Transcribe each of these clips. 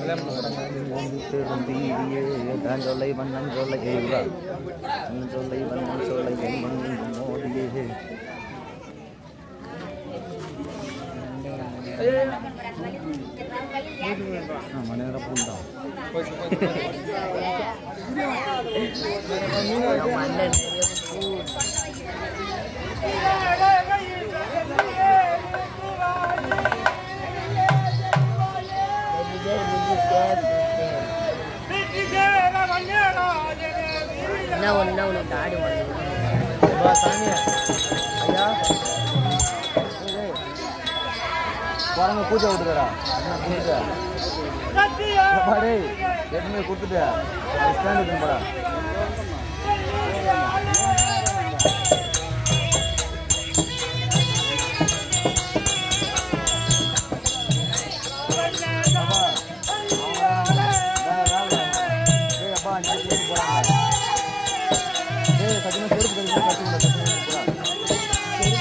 தாஞ்சொல்லை வண்ணன் சொல்லை கேவா சொல்லை வண்ணன் சொல்லை மோடியே மணி நேரம் பூண்டான் என்ன ஒன்று என்ன ஒன்று தாடி ஒன்று அப்பா, சாமி ஐயா குரங்க பூஜை விட்டுக்கிறா என்ன பூஜை பாரு எதுவுமே கொடுத்துட்டு ஸ்டாண்டு போடா அப்பா அஞ்சு பேர் போறாங்க ஏய் சத்தியமா செருப்பு கழிச்சு கட்டி விட சத்தியமா போடா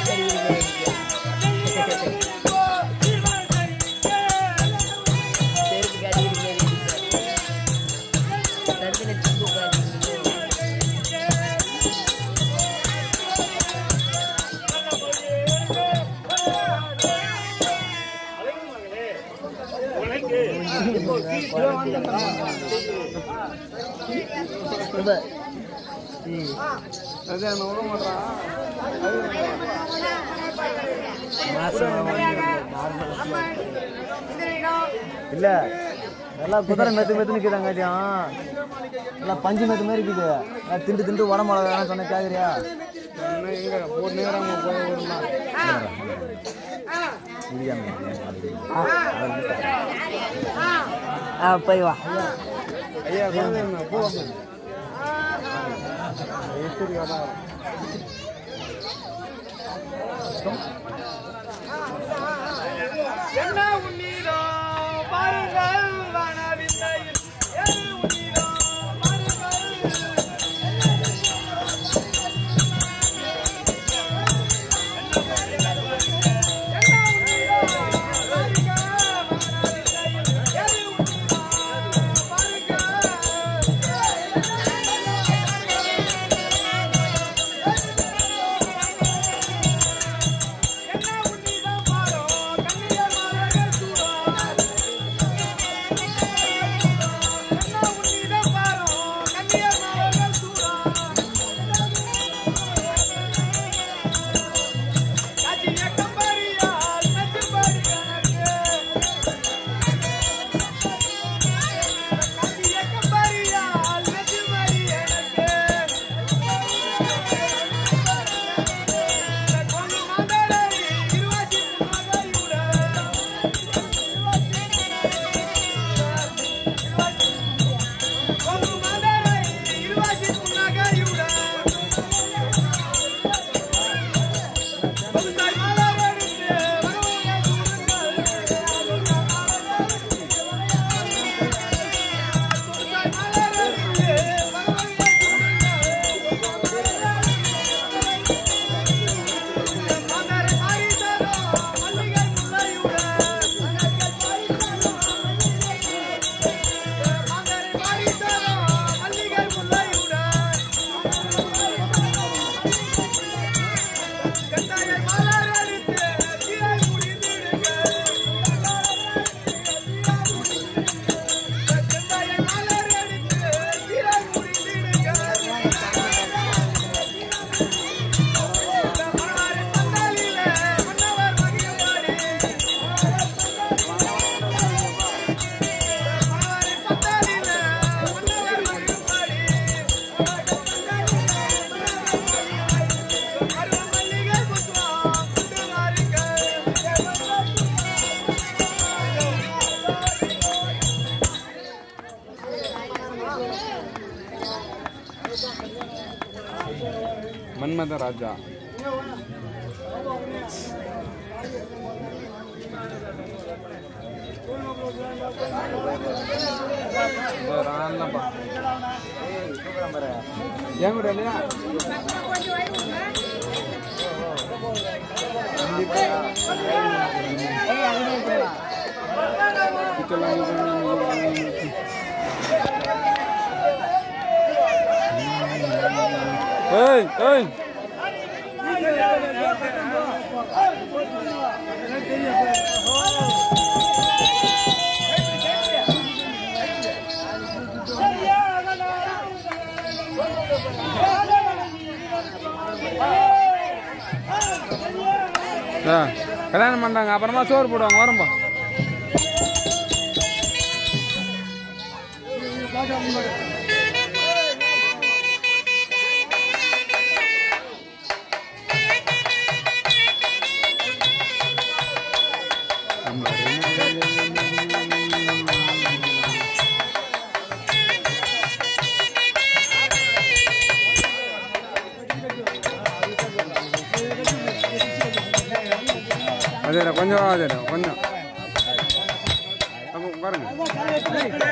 செருப்பு கட்டி இருக்கிறது தடுத்துல சிப்பு பாருங்க ரொம்ப இல்ல எல்லாம் குதிரை மெத்து மெத்து நிற்கிறாங்காட்டியும் எல்லாம் பஞ்சு மெத்து மாதிரி இருக்குது எல்லாம் திண்டு திண்டு உடம்பு வளர்க்கணும் சொன்ன கேக்குறியா ஆ போய் வா என்ன உன்னீரோ பாருங்கள் வனவில்லையில் எது உன்னீரோ பாருங்கள் மன்மத ராஜா ஒரு ஆள்லப்பா. ஏன் கூட இல்லையா கண்டிப்பா ஏய் ஏய் ஆ, கல்யாணம் பண்றாங்க அப்புறமா சோறு போடுவாங்க வரும்பா அதே கொஞ்சம் அதே கொஞ்சம் அப்போ பாருங்க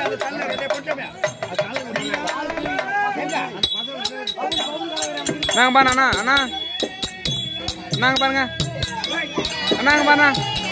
நாங்க பாருங்க அண்ணா அண்ணா நாங்க பாருங்க அண்ணாங்க பாருங்க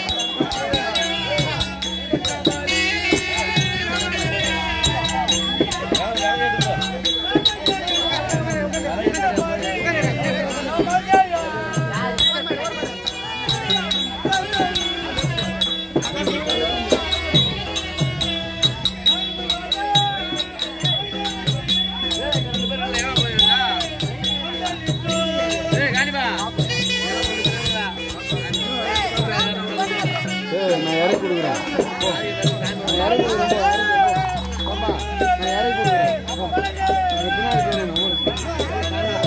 ஏய் நான் இறக்கி கொடுக்குறேன் போ. நான் இறக்கி கொடுக்குறேன் போ, இறக்கி கொடுக்குறேன். போம்மா, நான் இறக்கி கொடுக்குறேன் போ. அங்க பின்னாடி போயிரு, நான் ஓடு.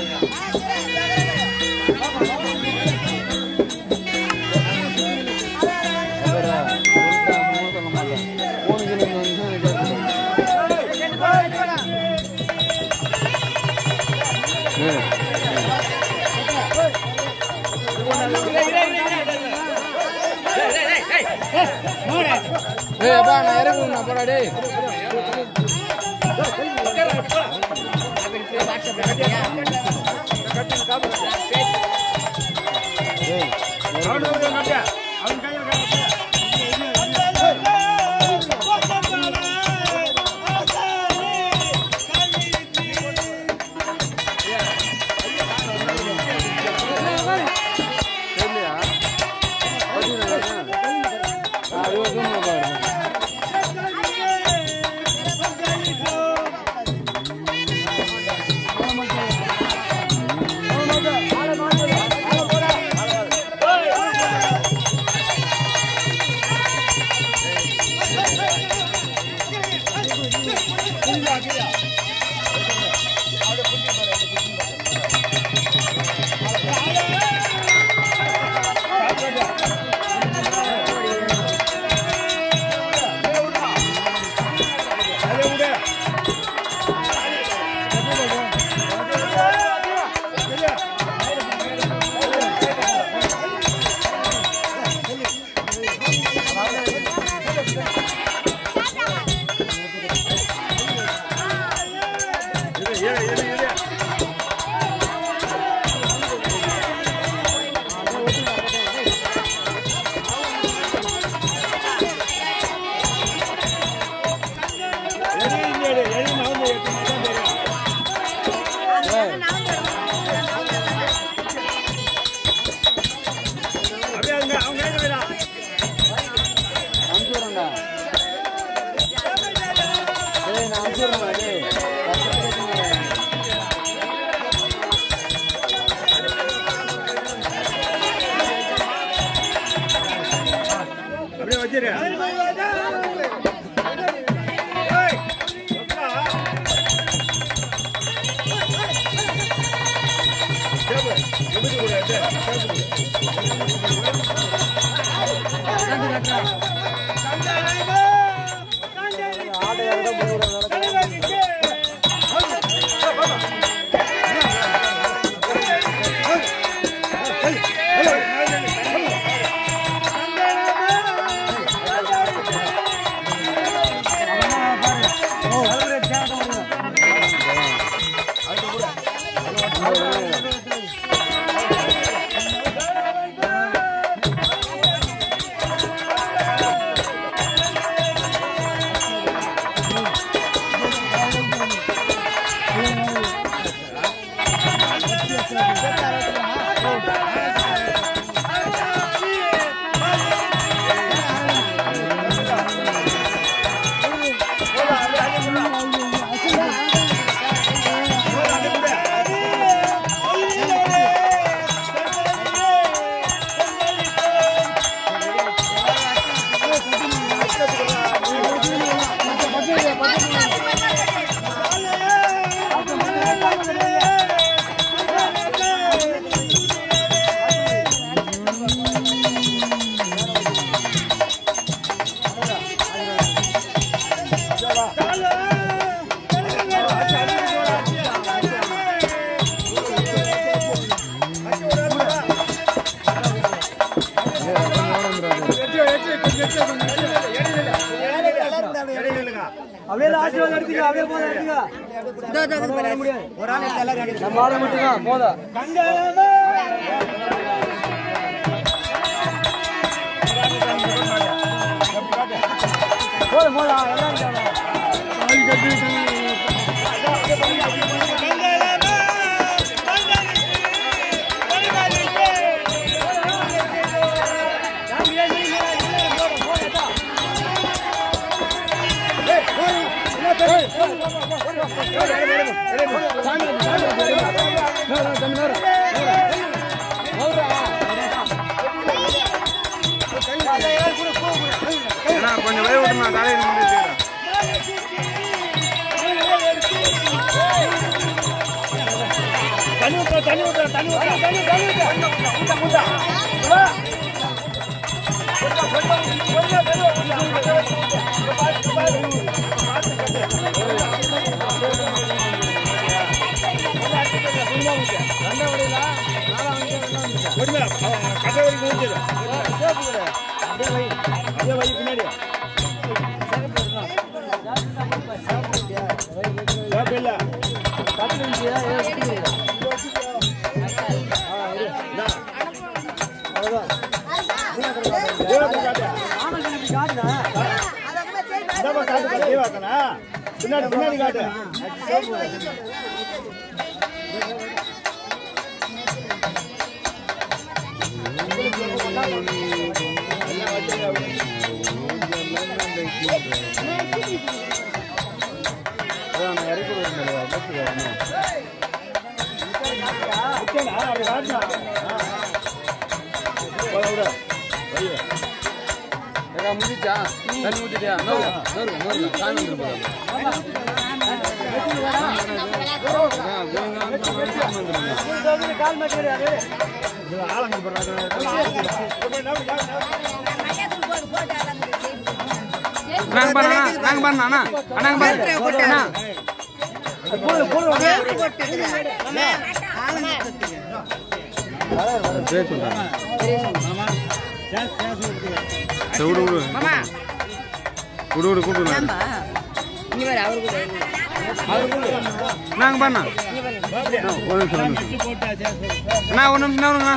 அப்புறம் சொல்லிட்டு அப்புறமா சொல்ல மாட்டேன். போனுக்கு நீங்க வந்து கேட்கணும். ஏய், ஏய் அப்பா நான் இறக்கி விடணும் போடா டேய் ஏய் தெரியலையா பார்த்தீங்களா அது வந்து பாருங்க அனுப்பிச்சுடுறேன்டா ஏய் நான் அனுப்பிச்சுடுறேன்டா டேய் அப்படியே வச்சிரு ஏய் அப்படியே லாஸ்ட் வந்து எடுத்துக்க அப்படியே போதும் எடுத்துக்க ஒரு ஆள் எடுத்து எல்லாரும் நம்ம ஆளு மட்டும் தான் போதும் போதும் போதும் எல்லாரும் ஏன்னா கொஞ்சம் வய விட்டு நான் தலையில் நின்று வச்சுக்கிறேன் கட்டை வரைக்கும் ஊற்றிடு அப்படியே வை பின்னாடி சேப்பு இல்லை இந்தாப்பா காட்டு கட்டி வாக்கனா பின்னாடி பின்னாடி காட்டு அதான் நான் இறக்கி விடுறேன் பஸ்ஸுக்கு வரணும் நிச்சயமா, அப்படி காட்டுனா. ஆ. போட விடு. வை. ஏக்கா முடிச்சா தண்ணி ஊற்றிட்டியா நோருங்க நோருங்க நோருங்க சாமி வந்துட்டு போதும் இது ஆளுங்க போடுறாங்க. நாங்க பாரு அண்ணா நாங்க பாரு அண்ணா அண்ணாங்க பாரு அண்ணா பேர் சொல்றேன் சரி, விடு விடு மாமா விடு விடு கூட்டு விடு. ஏம்பா இங்க வேற அவரு கூட நாங்க பாருண்ணா அண்ணா, ஒரு நிமிஷம் ஒரு நிமிஷம் அண்ணா ஒரு நிமிஷம் வருங்கண்ணா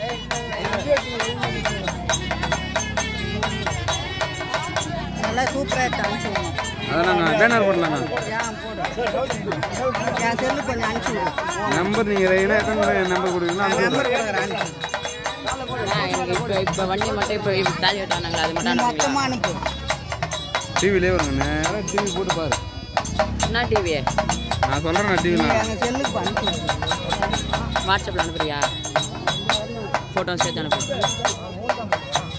நல்லா சூப்பரா எடுத்து அனுப்பிச்சு விடுங்க அதை நாங்கள் பேனர் போடலாங்க ஏன் போடு என் செல்லு கொஞ்சம் அனுப்பிச்சு விடு நம்பர் நீங்கள் ரெகுலராக எத்தனை நம்பர் கொடுக்குறீங்களோ அந்த நம்பர் கொடுக்குறேன் அனுப்பிச்சு எனக்கு இப்போ இப்போ வண்டி மட்டும் இப்போ இப்போ தாலி கட்டானாங்களா அது நீ மட்டும் அனுப்புங்க மொத்தமா அனுப்பு டிவிலே வருங்க நேராக டிவி போட்டு பாரு என்ன டிவி நான் சொல்கிறேன் நான் நீ டிவியில் எங்கள் செல்லுக்கு அனுப்பிச்சு விடு வாட்ஸ்அப்பில் அனுப்புறியா ஃபோட்டோ சேர்த்து அனுப்பு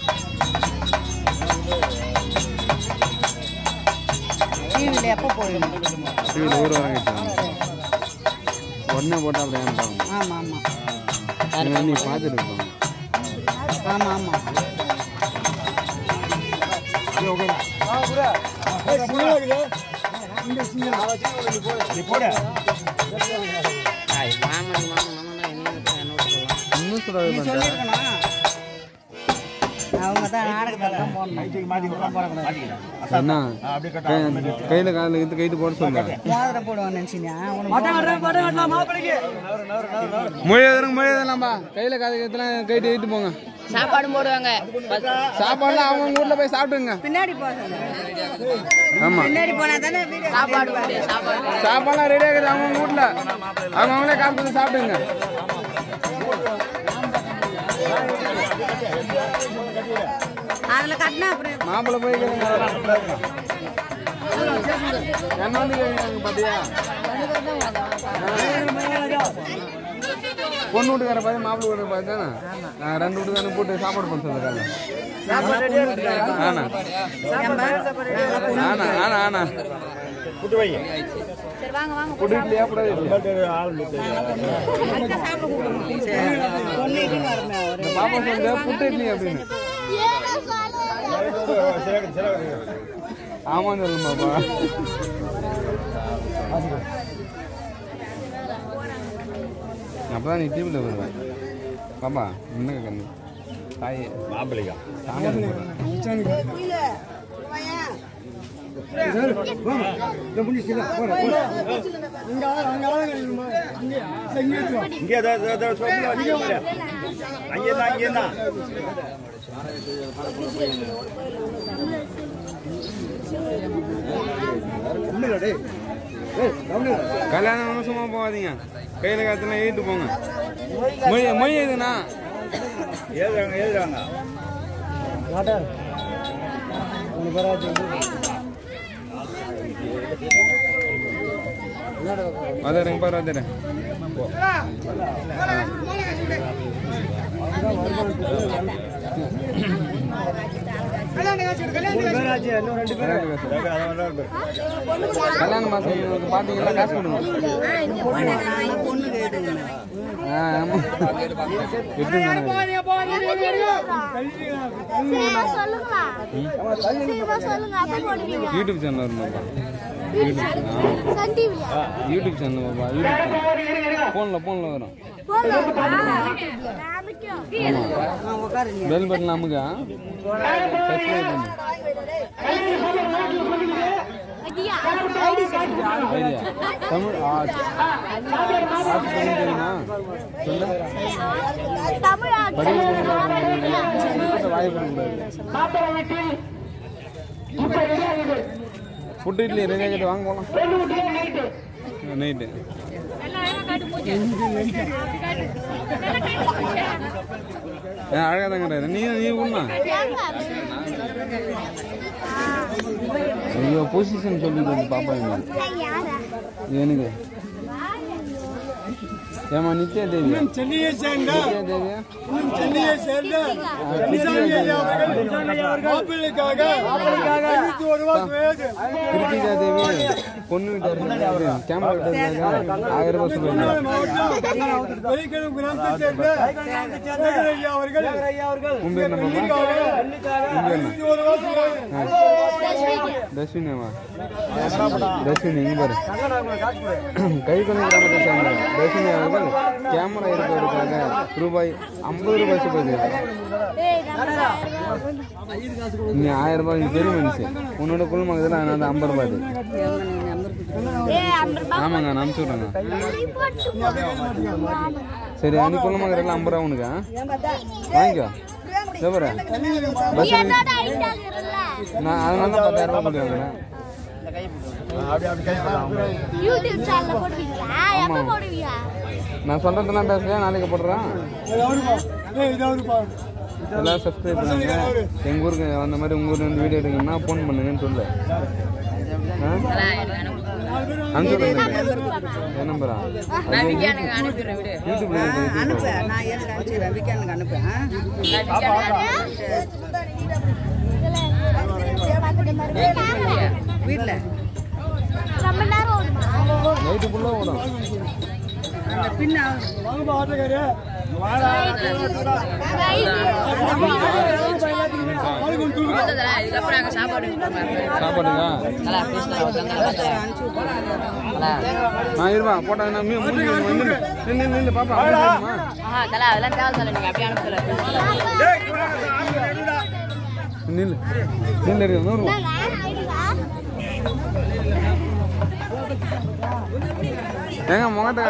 டிவியில் எப்போ போடுவீங்க டிவியில் ஊர் வாங்கிட்டு உடனே போட்டால் அப்படி அனுப்பாங்க ஆமாம் ஆமாம் இதை நீ பார்த்துட்டு இருப்பாங்க ஆமாம் ஆமாம் நீ போடு. ஆய், மாமா மாமா மாமா என்ன என்ன சொல்லலாம் இன்னும் சொல்ல நீ சொல்லியிருக்கணும் அவங்க தான் நாடகத்தில் தான் போடணும் கைத்துக்கு மாத்தி விடுறான். மாத்திக்கிறேன். என்ன ஆ, அப்படியே கட்டு. கையில் காலில் எடுத்து கைட்டு போட சொல்ல மோதிரம் போடுவான்னு நினச்சினியா உனக்கு மொழி எதுங்க மொழி எதுலாம்பா கையில் காது எடுத்துலாம் கைட்டு கைட்டு போங்க சாப்பாடு போடுவாங்க பத்து- சாப்பாடுலாம் அவங்க வீட்டில் போய் சாப்பிட்டுங்க பின்னாடி போக சொல்லு. ஆமாம் பின்னாடி போனால் தானே வீடியோ சாப்பாடு போடு சாப்பாடு சாப்பாடுலாம் ரெடி ஆகுது அவங்க வீட்டில் அவங்க அவங்களே காசு கொடுத்து சாப்பிட்டுங்க அதில் கட்டினா அப்புறம் மாப்பிள்ளை போய் கேளுங்க என்ன வந்து கேளுங்க பாத்தியா பொண்ணு வீட்டுக்கார பார்த்து மாப்பிள்ளை வீட்டுக்கார பார்த்து தானே நான் ரெண்டு வீட்டுக்காரங்க போட்டு சாப்பாடு பண்ண சொல்லுறாங்க ஆனா ஆனா ஆனா ஆனா கூட்டு வை. புட்டு இட்லியா புடவை இட்லியா உங்கள்ட்ட ஆள் இருக்கு. பொண்ணுக்கு வரமே அவர் இந்த பாப்பா சொல்லுங்க புட்டு இட்லி அப்படின்னு சிறகு, சிறகு. ஆமான்னு சொல்லுங்க பாப்பா அப்பதான் நீ டிவியில் வருவேன் பாப்பா இன்னும் கண்ணு சாய் மாப்பிள்ளைக்கா சாமி கும்பிட்றேன். இங்கே ஏதோ ஏதோ- ஏதோ சொல்லு, அங்கே இரு. அங்கே தான் அங்கே தான் கல்யாணம் ஒன்றும் சும்மா போகாதீங்க கையில் காத்துல ஏறிட்டு போங்க மொழி மொழி எதுண்ணா எழுதுறாங்க எழுதுறாங்க வந்துடுறேங்க பாரு வந்துடுறேன் கல்யாண மாதம் பார்த்தீங்கன்னா காசு கொடுங்க பொண்ணு கேட்டுங்க ஆ ஆமாம் எப்படிங்க சீமா சொல்லுங்களா சீமா சொல்லுங்க அப்ப போடுவீங்க யூடியூப் சேனல் வருமாப்பா சன் டிவியா யூடியூப் சேனல் பாப்பா யூடியூப் சேனல் ஃபோனில் ஃபோனில் வரும் போடுவா ஆமாம் பெல் பட்டன் அமுக சப்ஸ்கிரைப் பண்ணு idea ID idea Tamil art art பண்ணி தெரியுமா சொல்லு தமிழ் படிக்க வாய் பண்ணக்கூடாது ஃபுட்டு இட்லி ரெடி ஆகிட்டு வாங்க போகலாம் நைட்டு ஏன் அழகாக தாங்க நீ நீ உண்ணா ஐயோ பொசிஷன் சொல்லி வந்து பாப்பா எனக்கு யாரா எனக்கு ஏமா நித்யா தேவி சென்னையை சேர்ந்த நித்யா தேவியா சென்னையை சேர்ந்த நிசாமி ஐயா அவர்கள் மாப்பிள்ளைக்காக ஐநூத்தி ஒரு ரூபாய் வயது கிருத்திகா தேவி பொண்ணு வீட்டார் கேமரா வீட்டார் ஆயிரம் ரூபாய் சொல்லுவாங்க மாவட்டம் வெலிக்கலம் கிராமத்தை சேர்ந்த சேகர் ஐயா அவர்கள் உன் பேர் என்னப்பா உன் பேர் என்ன ஐநூத்தி ஒரு ரூபாய் வயது தஸ்வினேவா தஸ்வினி இங்க பாரு கைகொண்டு கிராமத்தை சேர்ந்த தஸ்வினி அவர்கள் கேமரா இருப்பதற்காக ரூபாய் ஐம்பது ரூபாய் சொல்றது நீ ஆயிரம் ரூபாய் நீ பெரிய மனுஷன் உன்னோட குழுமகத்தில் நான் ஐம்பது ரூபாய் இது. ஏய் அம்பர் ஆமாங்க நான் அனுப்பிச்சு விட்றேங்க பாபு சரி நீ குழுமகத்தில் ஐம்பது ரூபா உனக்கு வாங்கிக்கோ எவ்வளோ பஸ் என்னோட ஐட்டம் இருக்குல்ல நான் அதனால தான் பத்தாயிரம் ரூபாய் போட்டு வாங்குறேன் யூடியூப் சேனல்ல போடுவீங்களா எப்ப போடுவீங்க நான் சொல்கிறதெல்லாம் பேசுகிறேன் நாளைக்கு போடுறேன் எல்லாம் சப்ஸ்கிரைப் பண்ணுங்க எங்கள் ஊருக்கு அந்த மாதிரி உங்கள் ஊர்ல இருந்து வீடியோ எடுங்கன்னா ஃபோன் பண்ணுங்கன்னு சொல்லு ஆ? அனுப்பிச்சு என் நம்பரா நான் விஜயானுக்கு அனுப்பிடுறேன் விடு யூடியூப்ல இருக்கு அனுப்பு நான் எனக்கு அனுப்பிச்சிடுறேன் விக்கனுக்கு அனுப்பேன் வீட்டில் ரொம்ப நேரம் ஓடுமா நைட்டு ஃபுல்லாக ஓடும் அந்த பின்ன வந்ததுல இதுக்கப்புறம் அங்கே சாப்பாடு சாப்பாடுங்க நல்லா பேசலாம் நான் இருப்பா போட்டா நான் மீ- மூஞ்சி வந்து நில்லு நில்லு நில்லு பாப்பா அப்படியே போடுமா? ஆஹா தலை அதெல்லாம் தேவை தலை நீங்கள் அப்படியே அனுப்பல நில்லு நில்லு இருக்கு நூறு ரூபா. ஏங்க முகத்தை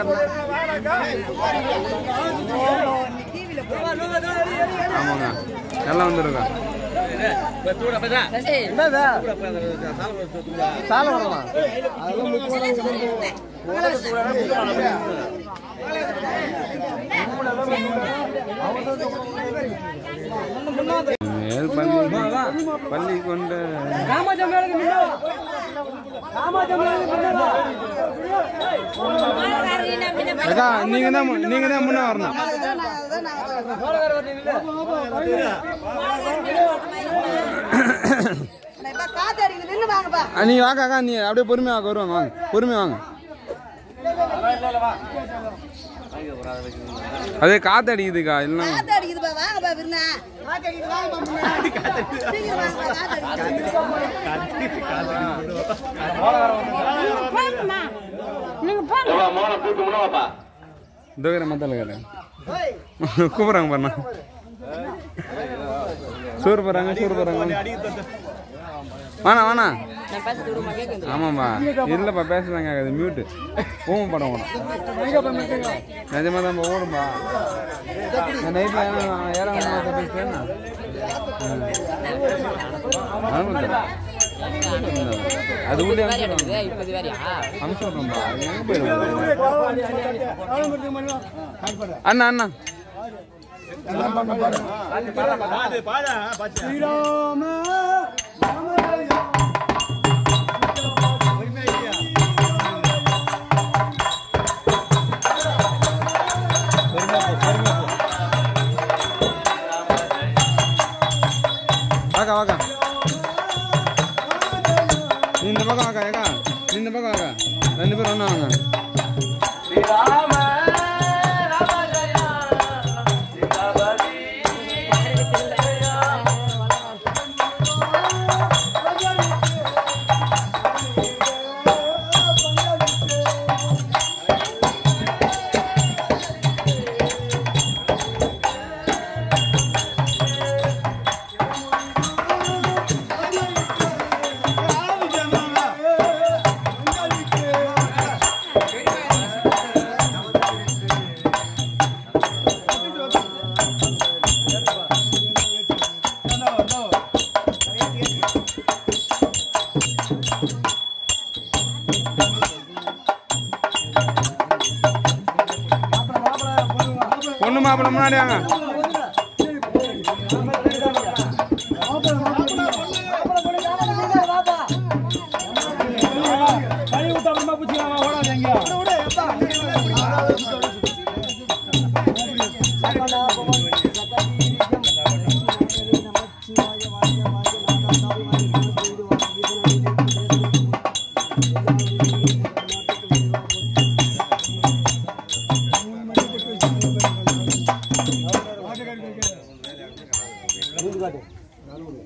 காட்டல ஆமாங்க எல்லாம் வந்துருக்கா சசி என்னது சாலை வரலாம் அதெல்லாம் முக்கியமான மேல் பள்ளி பள்ளி கொண்ட அக்கா நீங்க தான் மு- நீங்க தான் முன்ன வரணும் காத்து அடிக்குது நின்று வாங்கப்பா ஆ, நீங்க வாங்க அக்கா நீ அப்படியே பொறுமையா வாங்க வருவாங்க வாங்க பொறுமையா வாங்க அதே காத்து அடிக்குதுக்கா இல்லைன்னா காத்து அடிக்குதுப்பா வாங்கப்பா விருந்தா காத்து அடிக்குது வாங்கப்பா முன்ன. சீக்கிரம் வாங்கப்பா காத்து அடிக்குது தோகிற மத்தால கூப்பிட்றாங்க பாருண்ணா சோறு போடுறாங்க சோறு போடுறாங்க வேணா வேணா நான் பேச விடுமா கேட்குது ஆமாம்பா இல்லைப்பா பேசுறாங்க அது மியூட்டு ஓம படம் ஓடும் நிஜமாக தான் ஓடும்பா இந்த நைட்டில் ஏறாங்க பேசுறேன் அது உள்ளே வேற எடுக்குது இப்போ இது வேறையா அனுப்பிச்சு விட்றோம்பா அது எங்கே போயிடும் அண்ணா அண்ணா பாடு பாடா பாச்சு ஸ்ரீராம வாக்கா வாக்கா நீ இந்த பக்கம் வாக்கா ஏக்கா நீ இந்த பக்கம் வாக்கா ரெண்டு பேரும் ஒன்றா வாங்க பொண்ணு மாப்பிள்ளை முன்னாடி வாங்க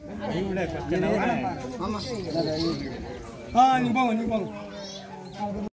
ஆ நீ போங்க நீ போங்க